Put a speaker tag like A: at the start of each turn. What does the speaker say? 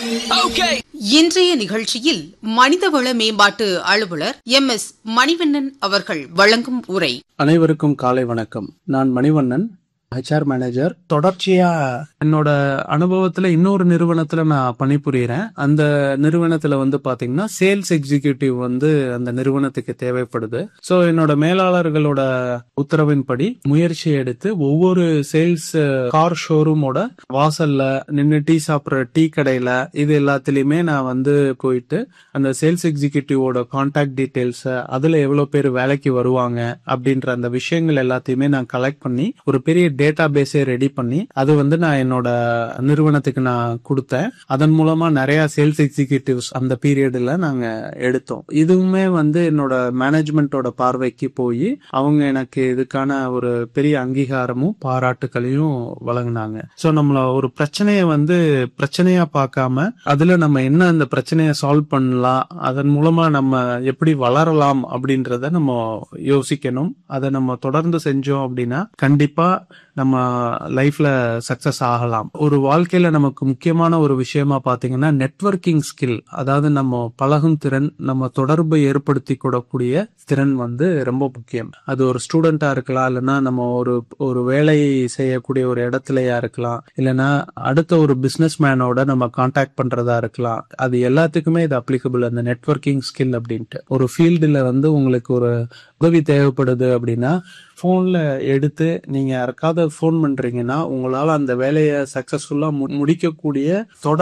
A: இன்றைய நிகழ்ச்சியில் மனிதவள மேம்பாட்டு அலுவலர் எம் எஸ் மணிவண்ணன் அவர்கள் வழங்கும் உரை
B: அனைவருக்கும் காலை வணக்கம் நான் மணிவண்ணன் ஹெச்ஆர் மேனேஜர் தொடர்ச்சியா என்னோட அனுபவத்துல இன்னொரு நிறுவனத்துல நான் பணிபுரியறேன் அந்த நிறுவனத்துல வந்து பாத்தீங்கன்னா சேல்ஸ் எக்ஸிகியூட்டிவ் வந்து அந்த நிறுவனத்துக்கு தேவைப்படுது சோ என்னோட மேலாளர்களோட உத்தரவின்படி முயற்சி எடுத்து ஒவ்வொரு சேல்ஸ் கார் ஷோரூமோட வாசல்ல நின்று டீ சாப்பிடுற டீ கடையில இது எல்லாத்துலயுமே நான் வந்து போயிட்டு அந்த சேல்ஸ் எக்ஸிகியூட்டிவோட கான்டாக்ட் டீடைல்ஸ் அதுல எவ்வளவு பேர் வேலைக்கு வருவாங்க அப்படின்ற அந்த விஷயங்கள் எல்லாத்தையுமே நான் கலெக்ட் பண்ணி ஒரு பெரிய டேட்டா பேஸே ரெடி பண்ணி அது வந்து நான் என்னோட நிறுவனத்துக்கு நான் கொடுத்தேன் அதன் மூலமா நிறைய சேல்ஸ் எக்ஸிகியூட்டிவ்ஸ் அந்த பீரியட்ல நாங்க எடுத்தோம் இதுவுமே வந்து என்னோட மேனேஜ்மெண்ட்டோட பார்வைக்கு போய் அவங்க எனக்கு இதுக்கான ஒரு பெரிய அங்கீகாரமும் பாராட்டுகளையும் வழங்கினாங்க சோ நம்மள ஒரு பிரச்சனையை வந்து பிரச்சனையா பார்க்காம அதுல நம்ம என்ன அந்த பிரச்சனையை சால்வ் பண்ணலாம் அதன் மூலமா நம்ம எப்படி வளரலாம் அப்படின்றத நம்ம யோசிக்கணும் அதை நம்ம தொடர்ந்து செஞ்சோம் அப்படின்னா கண்டிப்பா நம்ம லைஃப்ல சக்சஸ் ஆகலாம் ஒரு வாழ்க்கையில நமக்கு முக்கியமான ஒரு விஷயமா பாத்தீங்கன்னா நெட்வொர்க்கிங் ஸ்கில் அதாவது நம்ம பழகும் திறன் நம்ம தொடர்பு ஏற்படுத்தி கூடக்கூடிய திறன் வந்து ரொம்ப முக்கியம் அது ஒரு ஸ்டூடெண்டா இருக்கலாம் இல்லைன்னா நம்ம ஒரு ஒரு வேலை செய்யக்கூடிய ஒரு இடத்துலயா இருக்கலாம் இல்லைன்னா அடுத்த ஒரு பிசினஸ் மேனோட நம்ம கான்டாக்ட் பண்றதா இருக்கலாம் அது எல்லாத்துக்குமே இது அப்ளிகபிள் அந்த நெட்வொர்க்கிங் ஸ்கில் அப்படின்ட்டு ஒரு ஃபீல்டுல வந்து உங்களுக்கு ஒரு உதவி தேவைப்படுது அப்படின்னா ஃபோன்ல எடுத்து நீங்க யாருக்காவது ஃபோன் பண்றீங்கன்னா உங்களால அந்த வேலையை சக்சஸ்ஃபுல்லா முடிக்கக்கூடிய தொடர்